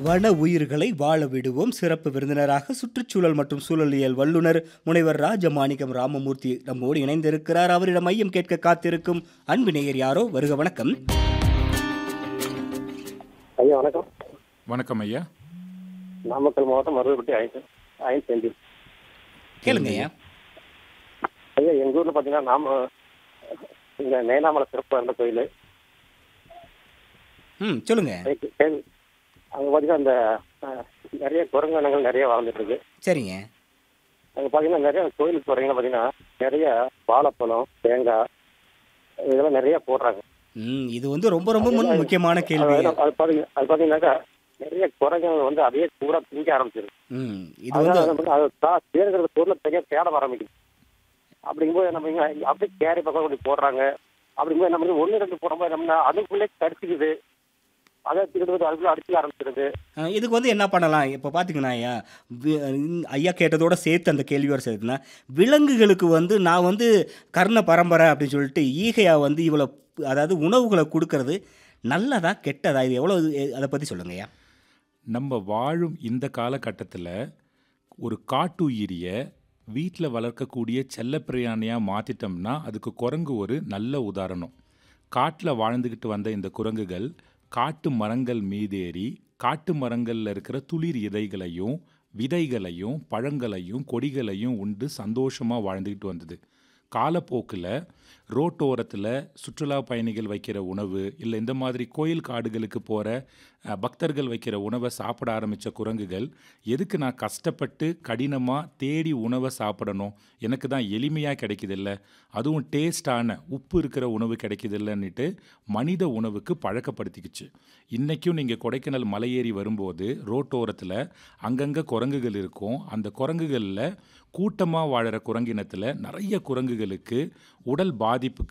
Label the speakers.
Speaker 1: வன உயிர்களை வாழ விடுவோம் சிறப்பு விருந்தினராக சுற்றுச்சூழல் மற்றும் சூழலியல் வல்லுநர் முனைவர் ராஜமாணிக்கம் ராமமூர்த்தி நம்மோடு இணைந்திருக்கிறார் அவரிடம் மையம் கேட்க காத்திருக்கும் அன்பு நேயர் யாரோ வருக வணக்கம்
Speaker 2: ஐயா வணக்கம்
Speaker 3: வணக்கம் ஐயா
Speaker 2: நாமக்கல் மாவட்டம் மருதப்பட்டி ஐந்து ஐந்து செந்தில்
Speaker 1: கேளுங்க ஐயா
Speaker 2: ஐயா எங்கள் ஊரில் பார்த்தீங்கன்னா நாம இந்த நேனாமலை சிறப்பு இருந்த கோயில்
Speaker 1: ம் சொல்லுங்க
Speaker 2: அங்கே பார்த்தீங்கன்னா இந்த அஹ், நிறைய குரங்கணங்கள் நிறைய வாழ்ந்துட்டு இருக்கு
Speaker 1: சரிங்க
Speaker 2: அங்கே பார்த்தீங்கன்னா நிறைய கோயிலுக்கு போகிறீங்கன்னா பார்த்தீங்கன்னா நிறைய வாழைப்பழம் தேங்காய் இதெல்லாம் நிறைய போடுறாங்க
Speaker 1: ம் இது வந்து ரொம்ப ரொம்ப முன் முக்கியமான கேள்வி
Speaker 2: அது அது பார்த்தீங்க அது பார்த்தீங்கன்னாக்கா நிறைய குரங்குகள் வந்து அதையே பூரா திங்க ஆரம்பிச்சிருக்கு
Speaker 1: ம் இது வந்து
Speaker 2: அதனால நம்ம அது தா- தேடுகிற பொருளை தனியாக தேட ஆரம்பிக்குது அப்படிங்கும்போது நம்ம இங்க அப்படியே கேரி பக்கம் அப்படி போடுறாங்க அப்படிங்கும்போது நம்ம ஒன்று ரெண்டு போடும்போது நம்ம அதுக்குள்ளே கடிச்சிக்குது அதை திருடுறது அதுக்குள்ளே அடிச்சுக்க ஆரம்பிச்சிருது
Speaker 1: அஹ், இதுக்கு வந்து என்ன பண்ணலாம் இப்போ பார்த்தீங்கன்னா ஐயா வி- இந்த ஐயா கேட்டதோட சேர்த்து அந்த கேள்வியோட சேர்த்துனா விலங்குகளுக்கு வந்து நான் வந்து கர்ண பரம்பரை அப்படின்னு சொல்லிட்டு ஈகையா வந்து இவ்வளோ அதாவது உணவுகளை கொடுக்கறது நல்லதா கெட்டதா இது எவ்வளோ அதை பற்றி சொல்லுங்க ஐயா
Speaker 3: நம்ம வாழும் இந்த காலகட்டத்தில் ஒரு காட்டுயிரியை வீட்டில் வளர்க்கக்கூடிய செல்லப்பிராணியாக மாற்றிட்டோம்னா அதுக்கு குரங்கு ஒரு நல்ல உதாரணம் காட்டில் வாழ்ந்துக்கிட்டு வந்த இந்த குரங்குகள் காட்டு மரங்கள் மீதேறி காட்டு மரங்களில் இருக்கிற துளிர் இதைகளையும் விதைகளையும் பழங்களையும் கொடிகளையும் உண்டு சந்தோஷமாக வாழ்ந்துக்கிட்டு வந்தது காலப்போக்கில் ரோட்டோரத்தில் சுற்றுலா பயணிகள் வைக்கிற உணவு இல்லை இந்த மாதிரி கோயில் காடுகளுக்கு போகிற பக்தர்கள் வைக்கிற உணவை சாப்பிட ஆரம்பித்த குரங்குகள் எதுக்கு நான் கஷ்டப்பட்டு கடினமாக தேடி உணவை சாப்பிடணும் எனக்கு தான் எளிமையாக கிடைக்குதில்ல அதுவும் டேஸ்டான உப்பு இருக்கிற உணவு கிடைக்குதில்லன்னுட்டு மனித உணவுக்கு பழக்கப்படுத்திக்கிச்சு இன்றைக்கும் நீங்கள் கொடைக்கானல் மலையேறி வரும்போது ரோட்டோரத்தில் அங்கங்கே குரங்குகள் இருக்கும் அந்த குரங்குகளில் கூட்டமாக வாழற குரங்கினத்தில் நிறைய குரங்குகளுக்கு உடல் பாதிப்புக்கு